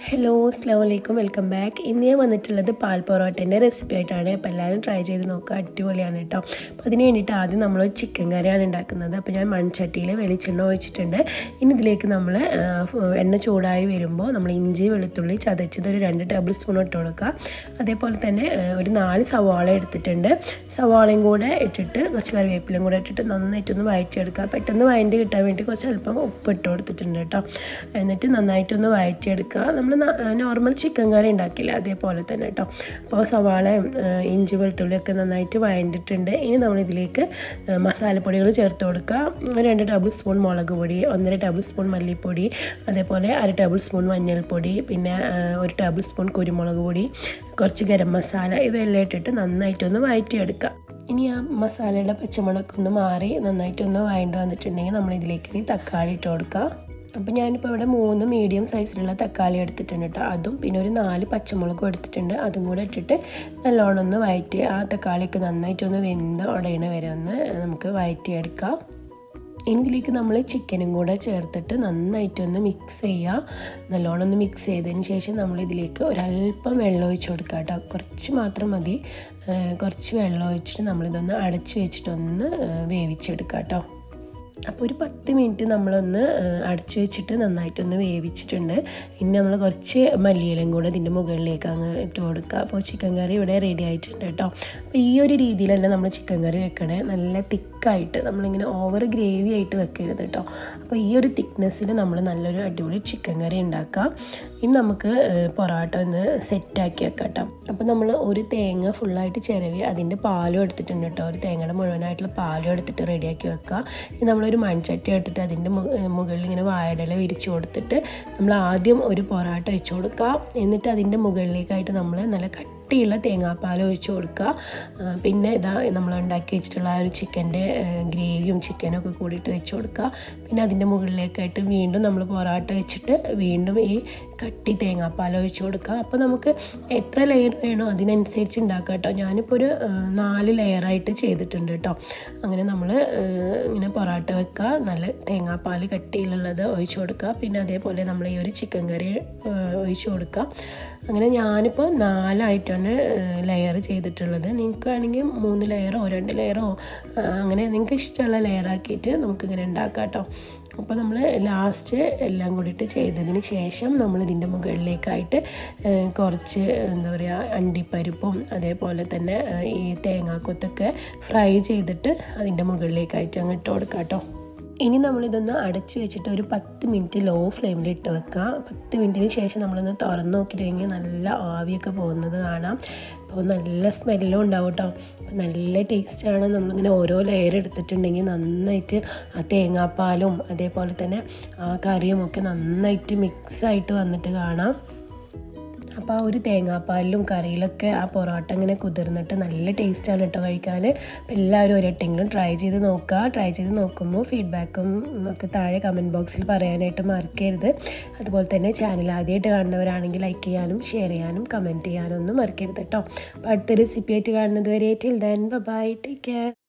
hello അസ്ലാം വലൈക്കും welcome back ഇന്ന് ഞാൻ വന്നിട്ടുള്ളത് പാൽ പൊറോട്ടേൻ്റെ റെസിപ്പി ആയിട്ടാണ് അപ്പോൾ എല്ലാവരും ട്രൈ ചെയ്ത് നോക്കുക അടിപൊളിയാണ് കേട്ടോ അപ്പോൾ അതിന് വേണ്ടിയിട്ട് ആദ്യം നമ്മൾ ചിക്കൻ കറിയാണ് ഉണ്ടാക്കുന്നത് അപ്പോൾ ഞാൻ മൺചട്ടിയിൽ വെളിച്ചെണ്ണ ഒഴിച്ചിട്ടുണ്ട് ഇനി ഇതിലേക്ക് നമ്മൾ എണ്ണ ചൂടായി വരുമ്പോൾ നമ്മൾ ഇഞ്ചി വെളുത്തുള്ളി ചതച്ചത് ഒരു രണ്ട് ടേബിൾ സ്പൂൺ ഇട്ട് കൊടുക്കുക അതേപോലെ തന്നെ ആ, ഒരു നാല് സവാള എടുത്തിട്ടുണ്ട് സവാളയും കൂടെ ഇട്ടിട്ട് കുറച്ച് കറിവേപ്പിലും കൂടെ ഇട്ടിട്ട് നന്നായിട്ടൊന്ന് വഴറ്റിയെടുക്കുക പെട്ടെന്ന് വഴറ്റി കിട്ടാൻ വേണ്ടി കുറച്ച് അല്പം ഉപ്പ് ഇട്ട് കൊടുത്തിട്ടുണ്ട് കേട്ടോ എന്നിട്ട് നന്നായിട്ടൊന്ന് വഴറ്റിയെടുക്കുക നമ്മൾ നോർമൽ ചിക്കൻ കറി ഉണ്ടാക്കില്ല അതേപോലെ തന്നെ കേട്ടോ അപ്പോൾ സവാളയും ആ, ഇഞ്ചി വെളുത്തുള്ളിയൊക്കെ നന്നായിട്ട് വഴണ്ടിട്ടുണ്ട് ഇനി നമ്മളിതിലേക്ക് ആ, മസാലപ്പൊടികൾ ചേർത്ത് കൊടുക്കുക രണ്ട് ടേബിൾ സ്പൂൺ മുളക് പൊടി ഒന്നര ടേബിൾ സ്പൂൺ മല്ലിപ്പൊടി അതേപോലെ അര ടേബിൾ സ്പൂൺ മഞ്ഞൾപ്പൊടി പിന്നെ ആ, ഒരു ടേബിൾ സ്പൂൺ കുരുമുളക് പൊടി കുറച്ച് ഗരം മസാല ഇവയെല്ലാം ഇട്ടിട്ട് നന്നായിട്ടൊന്ന് വഴറ്റിയെടുക്കുക ഇനി ആ മസാലയുടെ പച്ചമുളകൊക്കെ ഒന്ന് മാറി നന്നായിട്ടൊന്ന് വഴണ്ട് വന്നിട്ടുണ്ടെങ്കിൽ നമ്മൾ ഇതിലേക്ക് ഇനി തക്കാളി ഇട്ട് കൊടുക്കുക അപ്പോൾ ഞാനിപ്പോൾ ഇവിടെ മൂന്ന് മീഡിയം സൈസിലുള്ള തക്കാളി എടുത്തിട്ടുണ്ട് കേട്ടോ അതും പിന്നെ ഒരു നാല് പച്ചമുളകും എടുത്തിട്ടുണ്ട് അതും കൂടെ ഇട്ടിട്ട് നല്ലോണം ഒന്ന് വഴറ്റി ആ തക്കാളിയൊക്കെ നന്നായിട്ടൊന്ന് വെന്ത് ഉടയണ വരെ ഒന്ന് നമുക്ക് വഴറ്റിയെടുക്കാം ഇതിലേക്ക് നമ്മൾ ചിക്കനും കൂടെ ചേർത്തിട്ട് നന്നായിട്ടൊന്ന് മിക്സ് ചെയ്യുക നല്ലോണം ഒന്ന് മിക്സ് ചെയ്തതിന് ശേഷം നമ്മൾ ഇതിലേക്ക് ഒരല്പം വെള്ളം ഒഴിച്ച് കൊടുക്കുക കേട്ടോ കുറച്ച് മാത്രം മതി ആ, കുറച്ച് വെള്ളം ഒഴിച്ചിട്ട് നമ്മളിതൊന്ന് അടച്ച് വെച്ചിട്ടൊന്ന് ആ, വേവിച്ചെടുക്കുക കേട്ടോ അപ്പോൾ ഒരു പത്ത് മിനിറ്റ് നമ്മളൊന്ന് ആ, അടച്ചു വെച്ചിട്ട് നന്നായിട്ടൊന്ന് വേവിച്ചിട്ടുണ്ട് ഇനി നമ്മൾ കുറച്ച് മല്ലിയിലും കൂടെ ഇതിൻ്റെ മുകളിലേക്ക് അങ്ങ് ഇട്ട് കൊടുക്കുക അപ്പോൾ ചിക്കൻ കറി ഇവിടെ റെഡി ആയിട്ടുണ്ട് കേട്ടോ അപ്പോൾ ഈ ഒരു രീതിയിലല്ല നമ്മൾ ചിക്കൻ കറി വെക്കണേ നല്ല തിക്കായിട്ട് നമ്മളിങ്ങനെ ഓവർ ഗ്രേവി ആയിട്ട് വെക്കരുത് കേട്ടോ അപ്പോൾ ഈ ഒരു തിക്നെസ്സിൽ നമ്മൾ നല്ലൊരു അടിപൊളി ചിക്കൻ കറി ഉണ്ടാക്കാം ഇനി നമുക്ക് ആ, പൊറോട്ട ഒന്ന് സെറ്റാക്കി വെക്കാം കേട്ടോ അപ്പോൾ നമ്മൾ ഒരു തേങ്ങ ഫുള്ളായിട്ട് ചിരവി അതിൻ്റെ പാലും എടുത്തിട്ടുണ്ട് കേട്ടോ ഒരു തേങ്ങയുടെ മുഴുവനായിട്ടുള്ള പാലും എടുത്തിട്ട് റെഡിയാക്കി വെക്കുക ഇനി നമ്മളൊരു മൺചട്ടി എടുത്തിട്ട് അതിൻ്റെ മു- ഏ, മുകളിൽ ഇങ്ങനെ വാഴയില വിരിച്ച് കൊടുത്തിട്ട് നമ്മൾ ആദ്യം ഒരു പൊറോട്ട വെച്ച് കൊടുക്കുക എന്നിട്ട് അതിൻ്റെ മുകളിലേക്കായിട്ട് നമ്മൾ നല്ല കട്ടിയുള്ള തേങ്ങാപ്പാൽ ഒഴിച്ച് കൊടുക്കുക ആ, പിന്നെ ഇതാ നമ്മൾ ഉണ്ടാക്കി വെച്ചിട്ടുള്ള ആ ഒരു ചിക്കൻ്റെ ഗ്രേവിയും ചിക്കനും ഒക്കെ കൂടിയിട്ട് വെച്ച് കൊടുക്കുക പിന്നെ അതിൻ്റെ മുകളിലേക്കായിട്ട് വീണ്ടും നമ്മൾ പൊറോട്ട വെച്ചിട്ട് വീണ്ടും ഈ കട്ടി തേങ്ങാപ്പാൽ ഒഴിച്ച് കൊടുക്കുക അപ്പോൾ നമുക്ക് എത്ര ലെയർ വേണോ അതിനനുസരിച്ച് ഉണ്ടാക്കാം കേട്ടോ ഞാനിപ്പോൾ ഒരു ആ, നാല് ലെയറായിട്ട് ചെയ്തിട്ടുണ്ട് കേട്ടോ അങ്ങനെ നമ്മൾ ഇങ്ങനെ പൊറോട്ട വെക്കുക നല്ല തേങ്ങാപ്പാൽ കട്ടിയിലുള്ളത് ഒഴിച്ച് കൊടുക്കുക പിന്നെ അതേപോലെ നമ്മൾ ഈ ഒരു ചിക്കൻ കറി ആ, ഒഴിച്ച് കൊടുക്കുക അങ്ങനെ ഞാനിപ്പോൾ നാലായിട്ടാണ് ലെയർ ചെയ്തിട്ടുള്ളത് നിങ്ങൾക്ക് വേണമെങ്കിൽ മൂന്ന് ലെയറോ രണ്ട് ലെയറോ അങ്ങനെ നിങ്ങൾക്ക് ഇഷ്ടമുള്ള ലെയറാക്കിയിട്ട് നമുക്കിങ്ങനെ ഉണ്ടാക്കാം കേട്ടോ അപ്പോൾ നമ്മൾ ലാസ്റ്റ് എല്ലാം കൂടിയിട്ട് ചെയ്തതിന് ശേഷം നമ്മൾ ഇതിൻ്റെ മുകളിലേക്കായിട്ട് ഏഹ്, കുറച്ച് എന്താ പറയുക അണ്ടിപ്പരിപ്പും അതേപോലെ തന്നെ ഏഹ്, ഈ തേങ്ങാക്കൊത്തൊക്കെ ഫ്രൈ ചെയ്തിട്ട് അതിൻ്റെ മുകളിലേക്കായിട്ട് അങ്ങ് ഇട്ട് കൊടുക്കാം കേട്ടോ ഇനി നമ്മളിതൊന്ന് അടച്ച് വെച്ചിട്ട് ഒരു പത്ത് മിനിറ്റ് ലോ ഫ്ലെയിമിൽ ഇട്ട് വെക്കുക പത്ത് മിനിറ്റിന് ശേഷം നമ്മളൊന്ന് തുറന്ന് നോക്കിയിട്ടുണ്ടെങ്കിൽ നല്ല ആവിയൊക്കെ പോകുന്നത് കാണാം അപ്പോൾ നല്ല സ്മെല്ലും ഉണ്ടാവും കേട്ടോ അപ്പോൾ നല്ല ടേസ്റ്റാണ് നമ്മളിങ്ങനെ ഓരോ ലെയർ എടുത്തിട്ടുണ്ടെങ്കിൽ നന്നായിട്ട് ആ തേങ്ങാപ്പാലും അതേപോലെ തന്നെ ആ കറിയും ഒക്കെ നന്നായിട്ട് മിക്സായിട്ട് വന്നിട്ട് കാണാം അപ്പോൾ ആ ഒരു തേങ്ങാപ്പാലിലും കറിയിലൊക്കെ ആ പൊറോട്ട ഇങ്ങനെ കുതിർന്നിട്ട് നല്ല ടേസ്റ്റാണ് കേട്ടോ കഴിക്കാൻ അപ്പോൾ എല്ലാവരും ഒരട്ടെങ്കിലും ട്രൈ ചെയ്ത് നോക്കുക ട്രൈ ചെയ്ത് നോക്കുമ്പോൾ ഫീഡ്ബാക്കും ഒക്കെ താഴെ കമൻറ്റ് ബോക്സിൽ പറയാനായിട്ട് മറക്കരുത് അതുപോലെ തന്നെ ചാനൽ ആദ്യമായിട്ട് കാണുന്നവരാണെങ്കിൽ ലൈക്ക് ചെയ്യാനും ഷെയർ ചെയ്യാനും കമൻറ്റ് ചെയ്യാനും ഒന്നും മറക്കരുത് കേട്ടോ അപ്പോൾ അടുത്ത റെസിപ്പി ആയിട്ട് കാണുന്നത് വരെ till then bye take care